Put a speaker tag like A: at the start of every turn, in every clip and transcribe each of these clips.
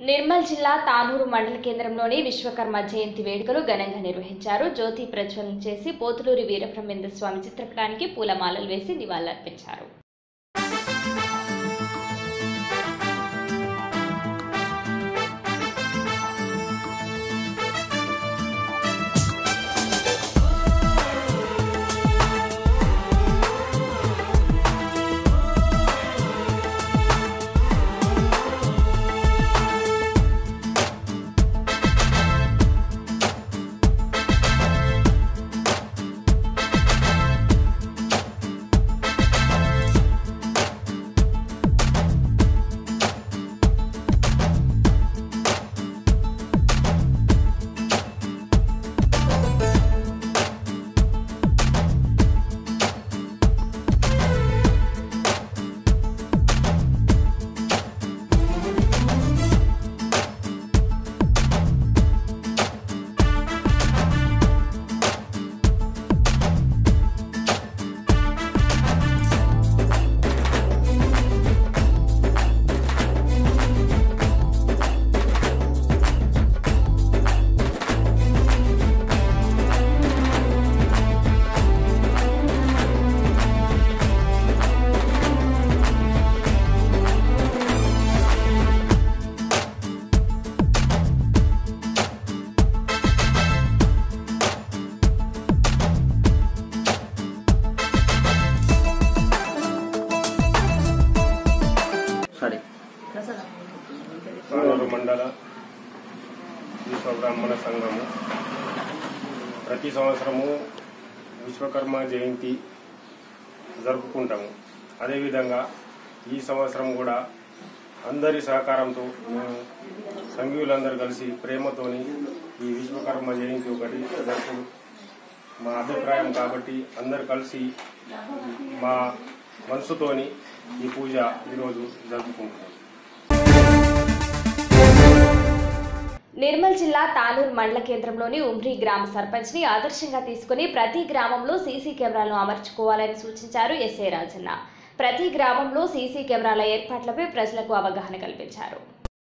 A: నిర్మల్ జిల్లా తానూరు మండల కేంద్రంలోని విశ్వకర్మ జయంతి వేడుకలు ఘనంగా నిర్వహించారు జ్యోతి ప్రజ్వలన చేసి పోతులూరి వీరబ్రహ్మేంద్ర స్వామి చిత్రపటానికి పూలమాలలు వేసి నివాళులర్పించారు
B: సరే
C: కానూరు మండల విశ్వ బ్రాహ్మణ సంఘము ప్రతి సంవత్సరము విశ్వకర్మ జయంతి జరుపుకుంటాము అదేవిధంగా ఈ సంవత్సరం కూడా అందరి సహకారంతో మేము సంఘీయులందరూ కలిసి ప్రేమతోని ఈ విశ్వకర్మ జయంతి ఒకటి జరుపు మా అభిప్రాయం కాబట్టి అందరు కలిసి మా మనసుతోని ఈ పూజ ఈరోజు జరుపుకుంటున్నాం
A: నిర్మల్ జిల్లా తానూరు మండల కేంద్రంలోని ఉమ్రి గ్రామ సర్పంచ్ ని ఆదర్శంగా తీసుకుని ప్రతి గ్రామంలో సీసీ కెమెరాలను అమర్చుకోవాలని సూచించారు ఎస్ఐ రాజన్న ప్రతి గ్రామంలో సీసీ కెమెరాల ఏర్పాట్లపై ప్రజలకు అవగాహన కల్పించారు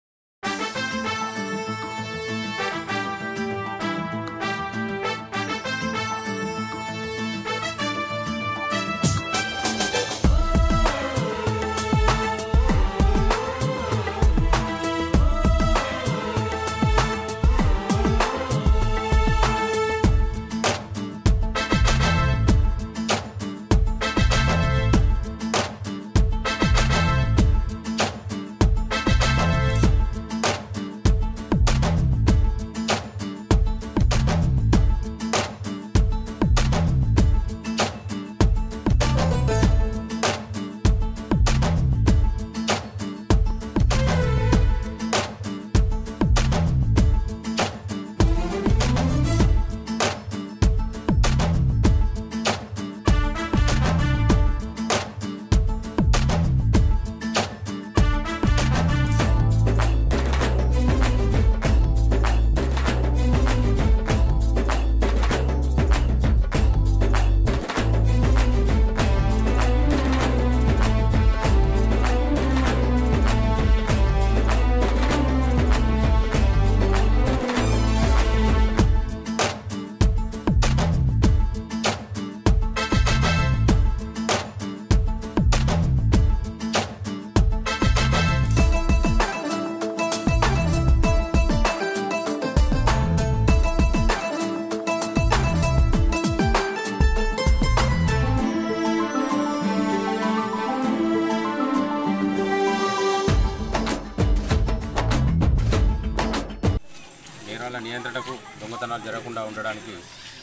D: నేరాల నియంత్రణకు దొంగతనాలు జరగకుండా ఉండడానికి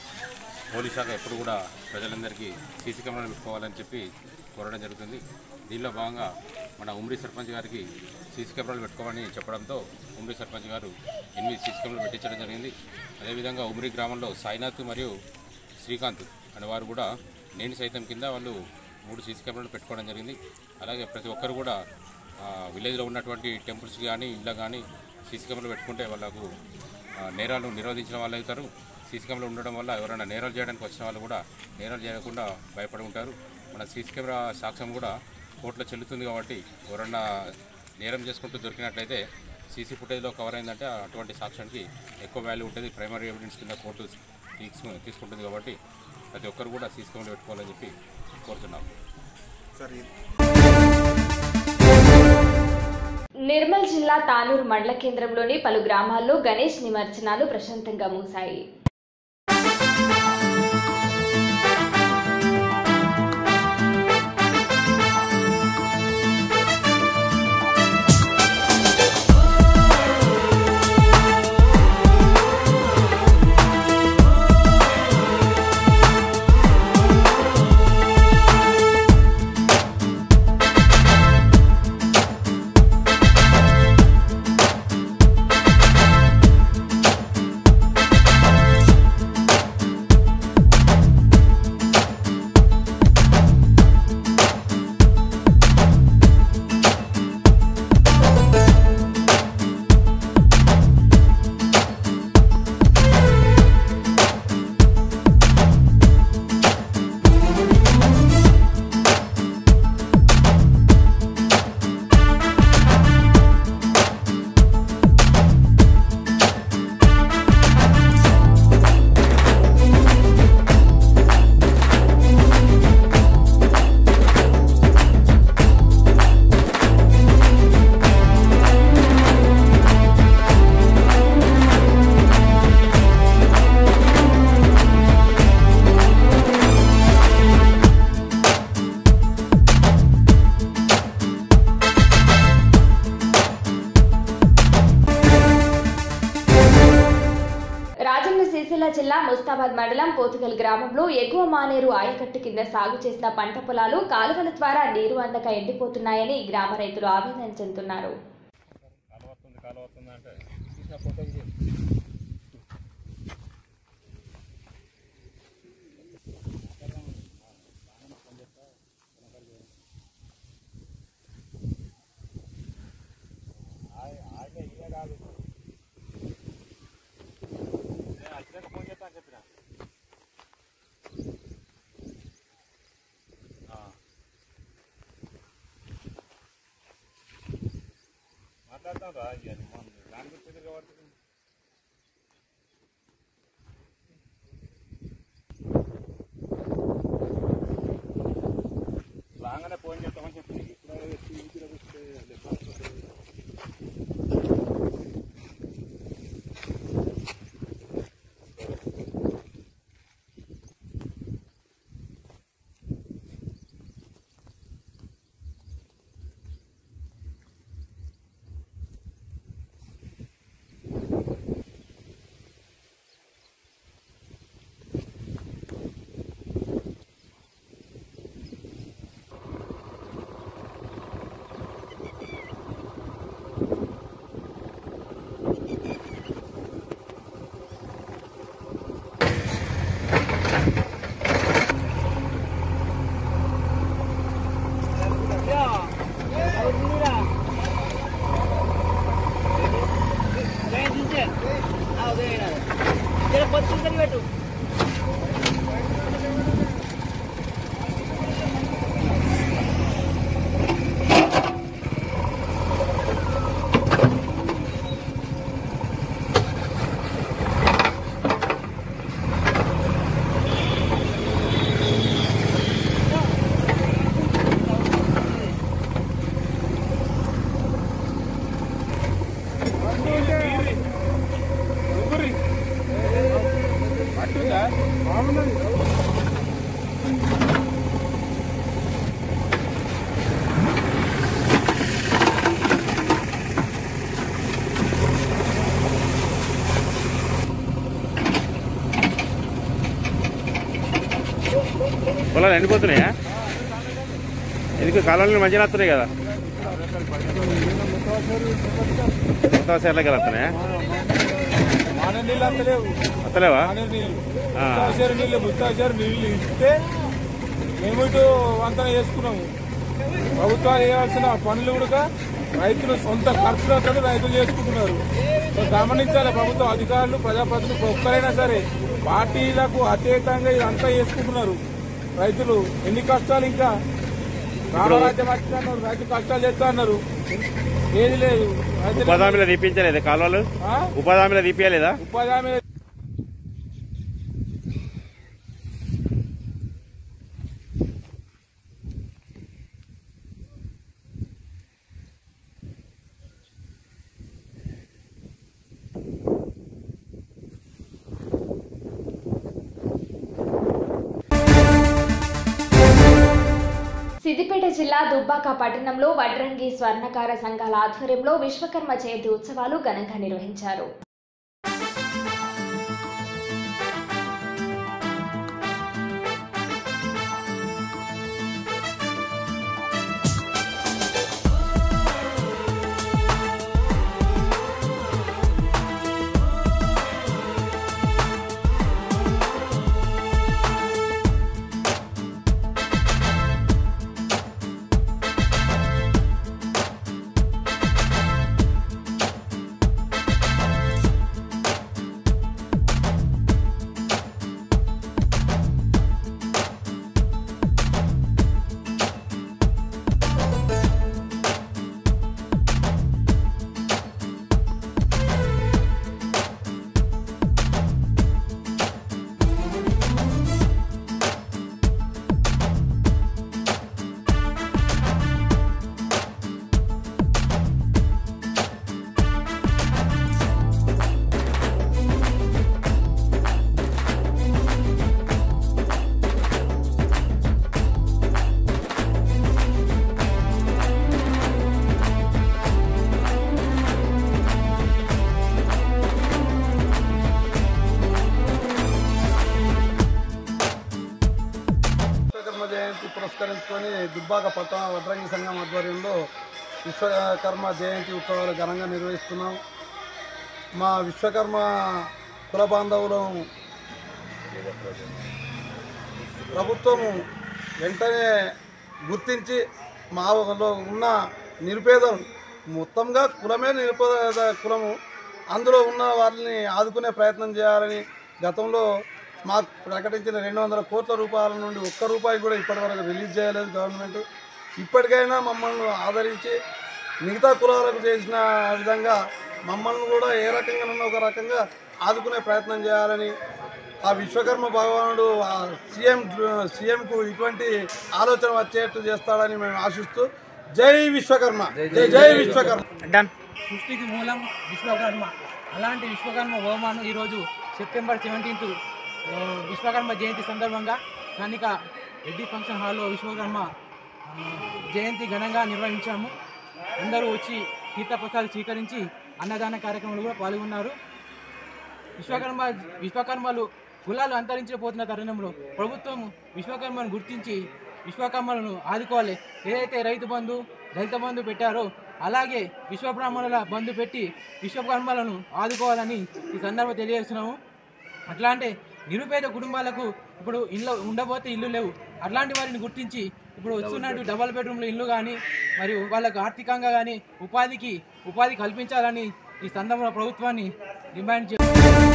D: పోలీస్ శాఖ ఎప్పుడు కూడా ప్రజలందరికీ సీసీ కెమెరాలు పెట్టుకోవాలని చెప్పి కోరడం జరుగుతుంది దీనిలో భాగంగా మన ఉమ్రీ సర్పంచ్ గారికి సీసీ కెమెరాలు పెట్టుకోమని చెప్పడంతో ఉమ్రీ సర్పంచ్ గారు ఎనిమిది సీసీ కెమెరాలు పెట్టించడం జరిగింది అదేవిధంగా ఉమ్రీ గ్రామంలో సాయినాథ్ మరియు శ్రీకాంత్ అనే వారు కూడా నేను సైతం కింద వాళ్ళు మూడు సీసీ కెమెరాలు పెట్టుకోవడం జరిగింది అలాగే ప్రతి ఒక్కరు కూడా ఆ, విలేజ్లో ఉన్నటువంటి టెంపుల్స్ కానీ ఇళ్ళ కానీ సీసీ కెమెరాలు పెట్టుకుంటే వాళ్ళకు ఆ, నేరాలు నిరోధించిన వాళ్ళు అవుతారు సీసీ కెమెరాలు ఉండడం వల్ల ఎవరైనా నేరాలు చేయడానికి వచ్చిన వాళ్ళు కూడా నేరాలు చేయకుండా భయపడి ఉంటారు మన సీసీ కెమెరా సాక్ష్యం కూడా కోర్టులో చెల్లుతుంది కాబట్టి ఎవరన్నా నేరం చేసుకుంటూ దొరికినట్లయితే సీసీ ఫుటేజ్లో కవర్ అయిందంటే అటువంటి సాక్ష్యానికి ఎక్కువ వాల్యూ ఉంటుంది ప్రైమరీ ఎవిడెన్స్ కింద కోర్టు తీసుకుని తీసుకుంటుంది కాబట్టి ప్రతి ఒక్కరు కూడా సీసీ కెమెరా పెట్టుకోవాలని చెప్పి కోరుతున్నాం
A: నిర్మల్ జిల్లా తానూరు మండల కేంద్రంలోని పలు గ్రామాల్లో గణేష్ నిమజ్జనాలు ప్రశాంతంగా మూసాయి రాజన్న సిరిసిల్ల జిల్లా ముస్తాబాద్ మండలం పోతుగల్ గ్రామంలో ఎగువ మానేరు ఆయకట్టు కింద సాగు చేసిన పంట పొలాలు కాలువల ద్వారా నీరు అందక ఎండిపోతున్నాయని గ్రామ రైతులు ఆవేదన చెందుతున్నారు
D: మాట్లాడతాం రా దాని గురించి కాబట్టి రాగానే ఫోన్ చేస్తామని చెప్పింది
B: పెట్టు
E: పొలాలు ఎండిపోతున్నాయా ఎందుకు కాలాలు మంచిగా వస్తున్నాయి కదా కొత్త సేర్లకి వస్తున్నాయా
F: మానే నీళ్ళు అంతలేవు
E: వస్తలేవా
F: మానే నీళ్ళు
E: ఆ.
F: ముత్తాచారు నీళ్ళు ముత్తాచారు నీళ్ళు ఇస్తే మేము ఇటు వంతన చేసుకున్నాము ప్రభుత్వాలు చేయాల్సిన పనులు కూడా రైతులు సొంత ఖర్చులతో రైతులు చేసుకుంటున్నారు సో గమనించాలి ప్రభుత్వ అధికారులు ప్రజాప్రతినిధులు ఒక్కరైనా సరే పార్టీలకు అతీతంగా ఇదంతా చేసుకుంటున్నారు రైతులు ఎన్ని కష్టాలు ఇంకా రామరాజ్యం వచ్చింది అన్నారు రైతు కష్టాలు చేస్తా అన్నారు ఏది లేదు రైతులు-
E: ఉపాధి హామీలో తీపించలేదా కాలువలు
F: ఆ?
E: ఉపాధి హామీలో తీపియలేదా
F: ఉపాధి హామీ
A: సిద్దిపేట జిల్లా దుబ్బాక పట్టణంలో వడ్రంగి స్వర్ణకార సంఘాల ఆధ్వర్యంలో విశ్వకర్మ జయంతి ఉత్సవాలు ఘనంగా నిర్వహించారు
G: విశ్వకర్మ జయంతి పురస్కరించుకొని దుబ్బాక పట్టణ వడ్రంగి సంఘం ఆధ్వర్యంలో విశ్వకర్మ జయంతి ఉత్సవాలు ఘనంగా నిర్వహిస్తున్నాం మా విశ్వకర్మ కుల బాంధవులను ప్రభుత్వము వెంటనే గుర్తించి మాలో ఉన్న నిరుపేదలు మొత్తంగా కులమే నిరుపేద కులము అందులో ఉన్న వారిని ఆదుకునే ప్రయత్నం చేయాలని గతంలో మాకు ప్రకటించిన రెండు వందల కోట్ల రూపాయల నుండి ఒక్క రూపాయి కూడా ఇప్పటివరకు రిలీజ్ చేయలేదు గవర్నమెంట్ ఇప్పటికైనా మమ్మల్ని ఆదరించి మిగతా కులాలకు చేసిన విధంగా మమ్మల్ని కూడా ఏ రకంగానన్నా ఒక రకంగా ఆదుకునే ప్రయత్నం చేయాలని ఆ విశ్వకర్మ భగవానుడు ఆ సీఎం సీఎంకు ఇటువంటి ఆలోచన వచ్చేట్టు చేస్తాడని మేము ఆశిస్తూ జై విశ్వకర్మ జై జై విశ్వకర్మ
B: సృష్టికి మూలం విశ్వకర్మ అలాంటి విశ్వకర్మ హోమాను ఈరోజు సెప్టెంబర్ సెవెంటీన్త్ విశ్వకర్మ జయంతి సందర్భంగా స్థానిక రెడ్డి ఫంక్షన్ హాల్లో విశ్వకర్మ ఆ, జయంతి ఘనంగా నిర్వహించాము అందరూ వచ్చి తీర్థప్రసాదాలు స్వీకరించి అన్నదాన కార్యక్రమంలో కూడా పాల్గొన్నారు విశ్వకర్మ విశ్వకర్మలు కులాలు అంతరించిపోతున్న తరుణంలో ప్రభుత్వం విశ్వకర్మను గుర్తించి విశ్వకర్మలను ఆదుకోవాలి ఏదైతే రైతు బంధు దళిత బంధు పెట్టారో అలాగే విశ్వబ్రాహ్మణుల బంధు పెట్టి విశ్వకర్మలను ఆదుకోవాలని ఈ సందర్భం తెలియజేస్తున్నాము అట్లాంటి నిరుపేద కుటుంబాలకు ఇప్పుడు ఇల్లు ఉండబోతే ఇల్లు లేవు అట్లాంటి వారిని గుర్తించి ఇప్పుడు వస్తున్నట్టు డబల్ బెడ్రూమ్ల ఇల్లు కానీ మరియు వాళ్ళకు ఆర్థికంగా కానీ ఉపాధికి ఉపాధి కల్పించాలని ఈ సందర్భంలో ప్రభుత్వాన్ని డిమాండ్ చే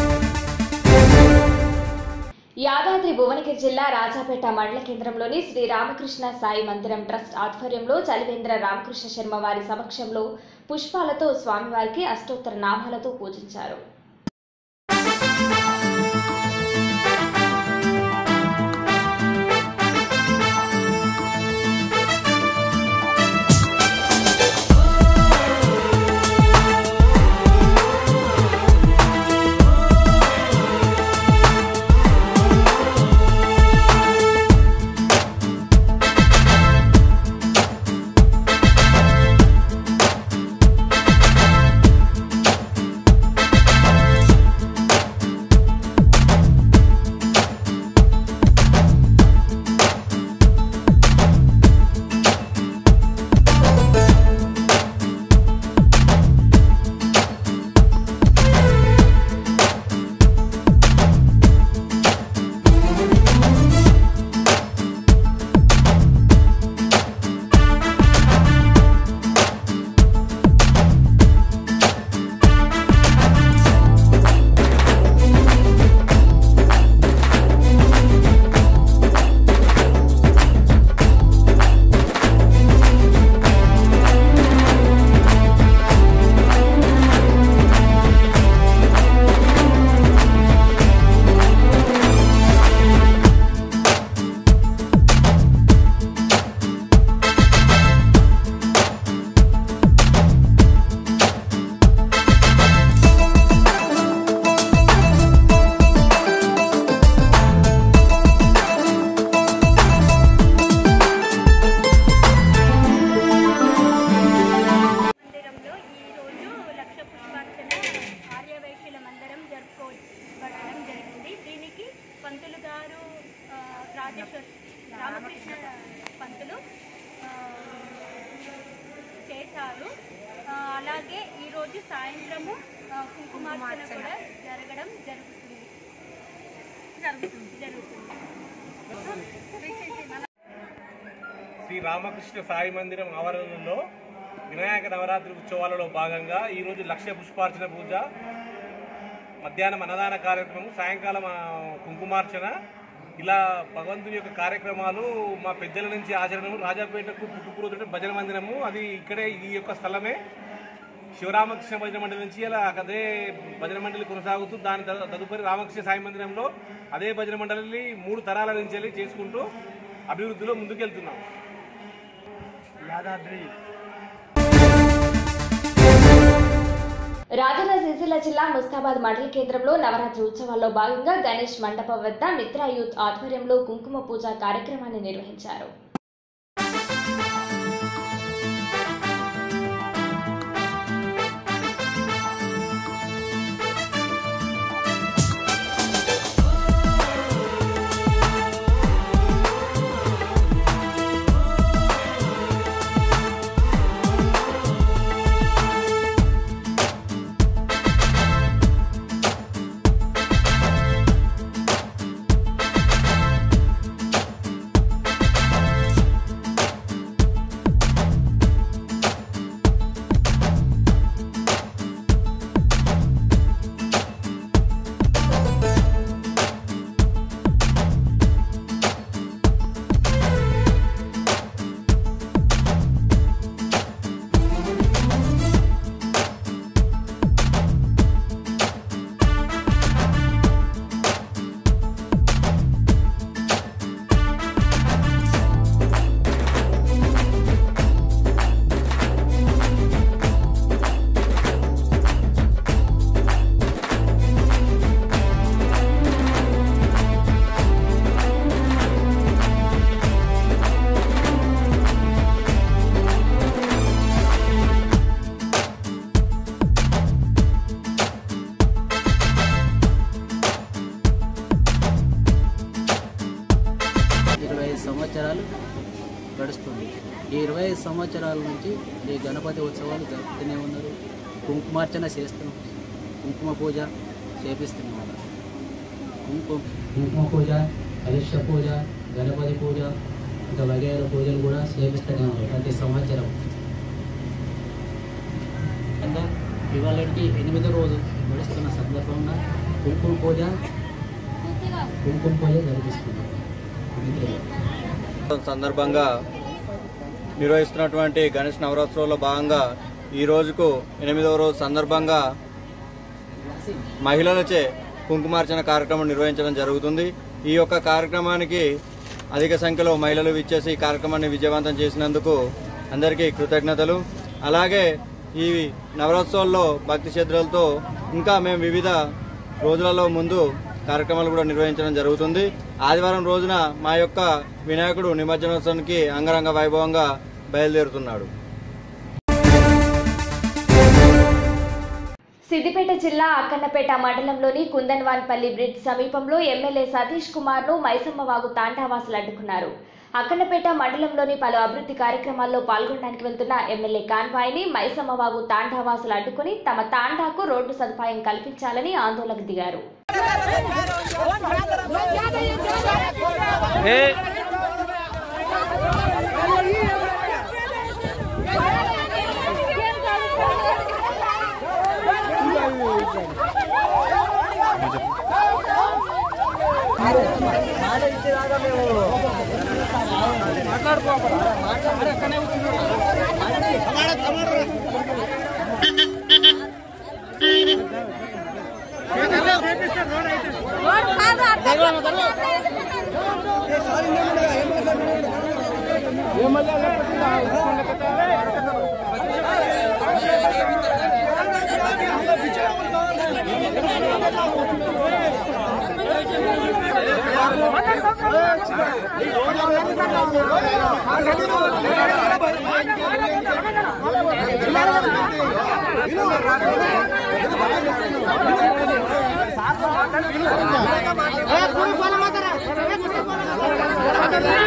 A: యాదాద్రి భువనగిరి జిల్లా రాజాపేట మండల కేంద్రంలోని శ్రీ రామకృష్ణ సాయి మందిరం ట్రస్ట్ ఆధ్వర్యంలో చలివేంద్ర రామకృష్ణ శర్మ వారి సమక్షంలో పుష్పాలతో స్వామివారికి అష్టోత్తర నామాలతో పూజించారు
H: అలాగే ఈరోజు సాయంత్రము ఆ, కుంకుమార్చన కూడా జరగడం జరుగుతుంది జరుగుతుంది జరుగుతుంది
I: శ్రీ రామకృష్ణ సాయి మందిరం ఆవరణలో వినాయక నవరాత్రి ఉత్సవాలలో భాగంగా ఈరోజు లక్ష పుష్పార్చన పూజ మధ్యాహ్నం అన్నదాన కార్యక్రమం సాయంకాలం ఆ, కుంకుమార్చన ఇలా భగవంతుని యొక్క కార్యక్రమాలు మా పెద్దల నుంచి ఆచరణము రాజాపేటకు పుట్టుకురోజు భజన మందిరము అది ఇక్కడే ఈ యొక్క స్థలమే శివరామకృష్ణ భజన మండలి నుంచి అలా అదే భజన మండలి కొనసాగుతూ దాని తదు- తదుపరి రామకృష్ణ సాయి మందిరంలో అదే భజన మండలిని మూడు తరాల నుంచి వెళ్ళి చేసుకుంటూ అభివృద్ధిలో ముందుకెళ్తున్నాం
B: యాదాద్రి
A: రాజన్న సిరిసిల్ల జిల్లా ముస్తాబాద్ మండల కేంద్రంలో నవరాత్రి ఉత్సవాల్లో భాగంగా గణేష్ మండపం వద్ద మిత్రా యూత్ ఆధ్వర్యంలో కుంకుమ పూజ కార్యక్రమాన్ని నిర్వహించారు
J: ఇరవై ఐదు సంవత్సరాలు గడుస్తుంది ఈ ఇరవై ఐదు సంవత్సరాల నుంచి ఈ గణపతి ఉత్సవాలు జరుపుతూనే ఉన్నారు కుంకుమార్చన చేస్తున్నాం కుంకుమ పూజ చేపిస్తున్నాం కుంకుమ కుంకుమ పూజ కలుష పూజ గణపతి పూజ ఇంకా వగైరా పూజలు కూడా చేపిస్తూనే ఉన్నారు ప్రతి సంవత్సరం ఇంకా ఇవాళకి ఎనిమిదో రోజు గడుస్తున్న సందర్భంగా కుంకుమ పూజ కుంకుమ పూజ జరిపిస్తున్నాం అంతే
K: సందర్భంగా నిర్వహిస్తున్నటువంటి గణేష్ నవరాత్రుల్లో భాగంగా ఈ రోజుకు ఎనిమిదవ రోజు సందర్భంగా మహిళలచే కుంకుమార్చన కార్యక్రమం నిర్వహించడం జరుగుతుంది ఈ యొక్క కార్యక్రమానికి అధిక సంఖ్యలో మహిళలు విచ్చేసి ఈ కార్యక్రమాన్ని విజయవంతం చేసినందుకు అందరికీ కృతజ్ఞతలు అలాగే ఈ నవరాత్రోత్సవాల్లో భక్తి శ్రద్ధలతో ఇంకా మేము వివిధ రోజులలో ముందు కార్యక్రమాలు కూడా నిర్వహించడం జరుగుతుంది ఆదివారం రోజున మా యొక్క వినాయకుడు నిమజ్జనోత్సవానికి అంగరంగ వైభవంగా బయలుదేరుతున్నాడు
A: సిద్దిపేట జిల్లా అక్కన్నపేట మండలంలోని కుందన్వాన్పల్లి బ్రిడ్జ్ సమీపంలో ఎమ్మెల్యే సతీష్ కుమార్ ను మైసమ్మవాగు తాండావాసులు అడ్డుకున్నారు అక్కన్నపేట మండలంలోని పలు అభివృద్ధి కార్యక్రమాల్లో పాల్గొనడానికి వెళ్తున్న ఎమ్మెల్యే కాన్వాయ్ ని మైసమ్మవాగు తాండావాసులు అడ్డుకుని తమ తాండాకు రోడ్డు సదుపాయం కల్పించాలని ఆందోళనకు దిగారు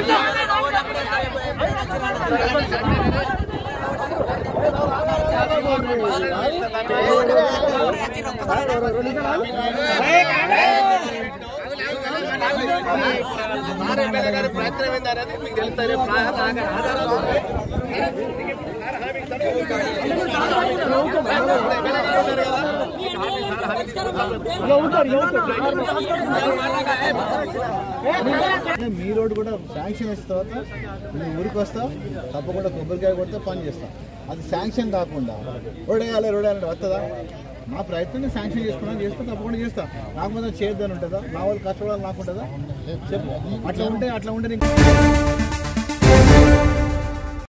L: మాట్లాడుకో మీ రోడ్డు కూడా శాంక్షన్ ఇచ్చిన తర్వాత నేను ఊరికి వస్తా తప్పకుండా కొబ్బరికాయ కొడితే పని చేస్తా అది శాంక్షన్ కాకుండా రోడ్ వేయాలి రోడ్ వేయాలంటే వస్తుందా నా ప్రయత్నం నేను శాంక్షన్ చేసుకున్నాను చేస్తా తప్పకుండా చేస్తా నాకు మాత్రం చేయొద్దని ఉంటుందా నా వాళ్ళు కష్టపడాలి నాకు ఉంటుందా చెప్పు అట్లా ఉంటే అట్లా ఉంటే నీకు